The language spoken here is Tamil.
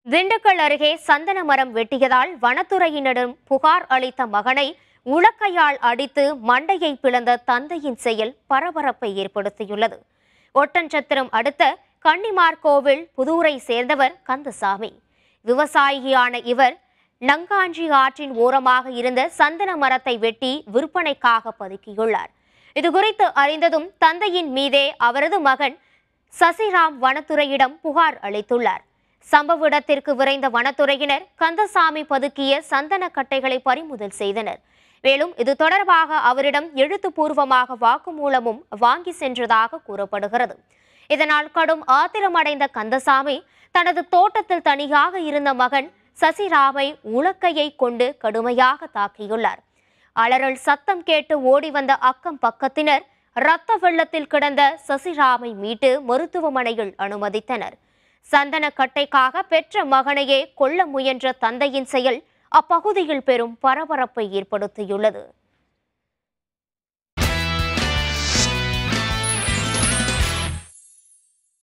திண்டுக்கல் அருகே சந்தன மரம் வெட்டியதால் வனத்துறையினரிடம் புகார் அளித்த மகனை உலக்கையால் அடித்து மண்டையை பிளந்த தந்தையின் செயல் பரபரப்பை ஏற்படுத்தியுள்ளது ஒட்டன்சத்திரம் அடுத்த கன்னிமார் கோவில் புதூரை சேர்ந்தவர் கந்தசாமி விவசாயியான இவர் நங்காஞ்சி ஆற்றின் ஓரமாக இருந்த சந்தன மரத்தை வெட்டி விற்பனைக்காக பதுக்கியுள்ளார் இதுகுறித்து அறிந்ததும் தந்தையின் மீதே அவரது மகன் சசிராம் வனத்துறையிடம் புகார் அளித்துள்ளார் சம்பவ இடத்திற்கு விரைந்த வனத்துறையினர் கந்தசாமி பதுக்கிய சந்தன கட்டைகளை பறிமுதல் செய்தனர் மேலும் இது தொடர்பாக அவரிடம் எழுத்துப்பூர்வமாக வாக்குமூலமும் வாங்கி சென்றதாக கூறப்படுகிறது இதனால் கடும் ஆத்திரமடைந்த கந்தசாமி தனது தோட்டத்தில் தனியாக இருந்த மகன் சசிராமை உலக்கையை கொண்டு கடுமையாக தாக்கியுள்ளார் அலறல் சத்தம் கேட்டு ஓடி வந்த அக்கம் பக்கத்தினர் இரத்த வெள்ளத்தில் கிடந்த சசிராமை மீட்டு மருத்துவமனையில் அனுமதித்தனர் சந்தன கட்டைக்காக பெற்ற மகனையே கொல்ல முயன்ற தந்தையின் செயல் அப்பகுதியில் பெரும் பரபரப்பை ஏற்படுத்தியுள்ளது